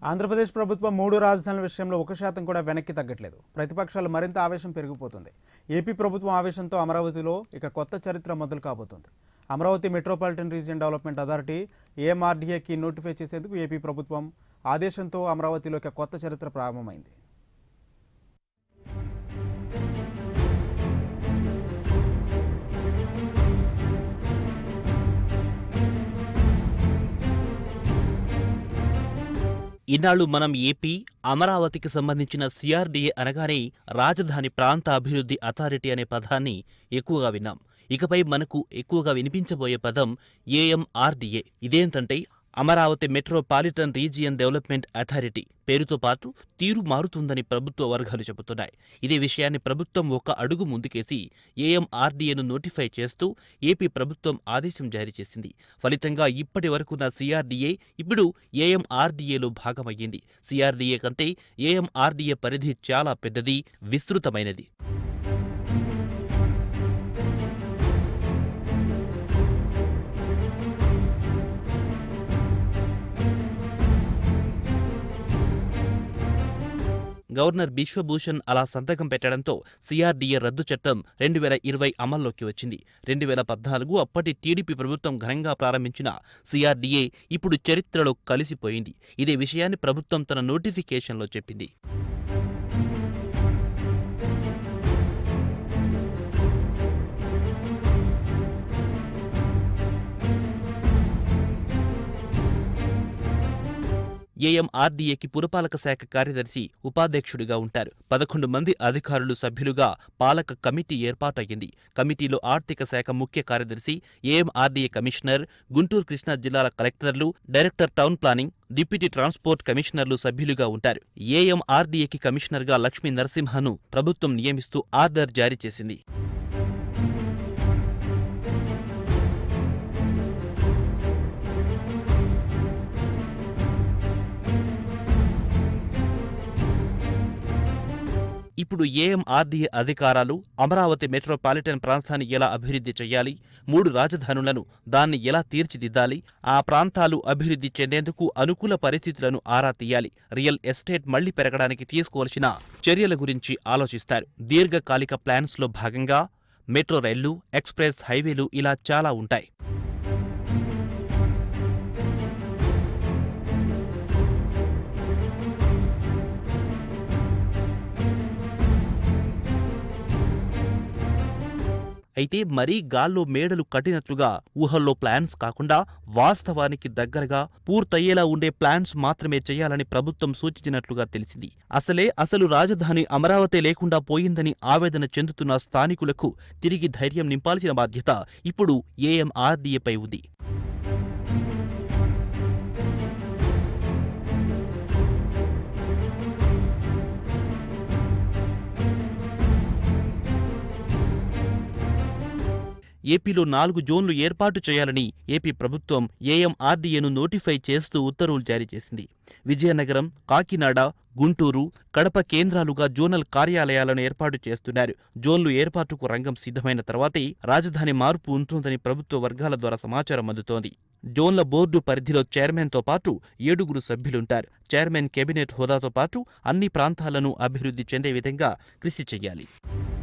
ఆంధ్రప్రదేశ్ ప్రభుత్వం మూడు రాజధానుల విషయంలో ఒక శాతం కూడా వెనక్కి తగ్గట్లేదు ప్రతిపక్షాలు మరింత ఆవేశం పెరిగిపోతుంది ఏపీ ప్రభుత్వం ఆవేశంతో అమరావతిలో ఇక కొత్త చరిత్ర మొదలు కాబోతుంది Amaravati metropolitan region development authority ఏఎంఆర్డీఏకి నోటిఫై చేసేందుకు ఏపీ ప్రభుత్వం ఆదేశంతో అమరావతిలో ఇక కొత్త చరిత్ర ప్రారంభమైంది ఇన్నాళ్లు మనం ఏపీ అమరావతికి సంబంధించిన సిఆర్డీఏ అనగానే రాజధాని ప్రాంత అభివృద్ధి అథారిటీ అనే పదాన్ని ఎక్కువగా విన్నాం ఇకపై మనకు ఎక్కువగా వినిపించబోయే పదం ఏఎంఆర్డీఏ ఇదేంటంటే Amaravati metropolitan region development authority పేరుతో పాటు తీరు మారుతుందని ప్రభుత్వ వర్గాలు చెబుతున్నాయి ఇదే విషయాన్ని ప్రభుత్వం ఒక అడుగు ముందుకేసి ఏఎంఆర్డీఏను నోటిఫై చేస్తూ ఏపీ ప్రభుత్వం ఆదేశం జారీ చేసింది ఫలితంగా ఇప్పటి వరకున్న సిఆర్డీఏ ఇప్పుడు ఏఎంఆర్డీఏలో భాగమయ్యింది సిఆర్డీఏ కంటే ఏఎంఆర్డీఏ పరిధి చాలా పెద్దది విస్తృతమైనది గవర్నర్ బిశ్వభూషణ్ అలా సంతకం పెట్టడంతో సిఆర్డీఏ రద్దు చట్టం రెండు వేల ఇరవై అమల్లోకి వచ్చింది రెండు వేల పద్నాలుగు అప్పటి టీడీపీ ప్రభుత్వం ఘనంగా ప్రారంభించిన సిఆర్డీఏ ఇప్పుడు చరిత్రలో కలిసిపోయింది ఇదే విషయాన్ని ప్రభుత్వం తన నోటిఫికేషన్లో చెప్పింది ఏఎంఆర్డీఏకి పురపాలక శాఖ కార్యదర్శి ఉపాధ్యక్షుడిగా ఉంటారు పదకొండు మంది అధికారులు సభ్యులుగా పాలక కమిటీ ఏర్పాటయ్యింది కమిటీలో ఆర్థిక శాఖ ముఖ్య కార్యదర్శి ఏఎంఆర్డీఏ కమిషనర్ గుంటూరు కృష్ణా జిల్లాల కలెక్టర్లు director town planning deputy transport కమిషనర్లు సభ్యులుగా ఉంటారు ఏఎంఆర్డీఏకి కమిషనర్గా లక్ష్మీ నరసింహను ప్రభుత్వం నియమిస్తూ ఆర్డర్ జారీ చేసింది ఇప్పుడు ఏఎంఆర్డీఏ అధికారాలు అమరావతి మెట్రోపాలిటన్ ప్రాంతాన్ని ఎలా అభివృద్ధి చేయాలి మూడు రాజధానులను దాన్ని ఎలా తీర్చిదిద్దాలి ఆ ప్రాంతాలు అభివృద్ధి చెందేందుకు అనుకూల పరిస్థితులను ఆరా తీయాలి రియల్ ఎస్టేట్ మళ్లీ పెరగడానికి తీసుకోవాల్సిన చర్యల గురించి ఆలోచిస్తారు దీర్ఘకాలిక ప్లాన్స్లో భాగంగా మెట్రో రైళ్లు ఎక్స్ప్రెస్ హైవేలు ఇలా చాలా ఉంటాయి అయితే మరీ గాల్లో మేడలు కట్టినట్లుగా ఊహల్లో ప్లాన్స్ కాకుండా వాస్తవానికి దగ్గరగా పూర్తయ్యేలా ఉండే ప్లాన్స్ మాత్రమే చేయాలని ప్రభుత్వం సూచించినట్లుగా తెలిసింది అసలే అసలు రాజధాని అమరావతి లేకుండా పోయిందని ఆవేదన చెందుతున్న స్థానికులకు తిరిగి ధైర్యం నింపాల్సిన బాధ్యత ఇప్పుడు ఏఎంఆర్డీఏపై ఉంది ఏపీలో నాలుగు జోన్లు ఏర్పాటు చేయాలని ఏపీ ప్రభుత్వం ఏఎంఆర్డీఏను నోటిఫై చేస్తూ ఉత్తర్వులు జారీ చేసింది విజయనగరం కాకినాడ గుంటూరు కడప కేంద్రాలుగా జోనల్ కార్యాలయాలను ఏర్పాటు చేస్తున్నారు జోన్లు ఏర్పాటుకు రంగం సిద్ధమైన తర్వాతే రాజధాని మార్పు ఉంటుందని ప్రభుత్వ వర్గాల ద్వారా సమాచారం అందుతోంది జోన్ల బోర్డు పరిధిలో చైర్మన్తో పాటు ఏడుగురు సభ్యులుంటారు చైర్మన్ కేబినెట్ హోదాతో పాటు అన్ని ప్రాంతాలను అభివృద్ధి చెందే విధంగా కృషి చేయాలి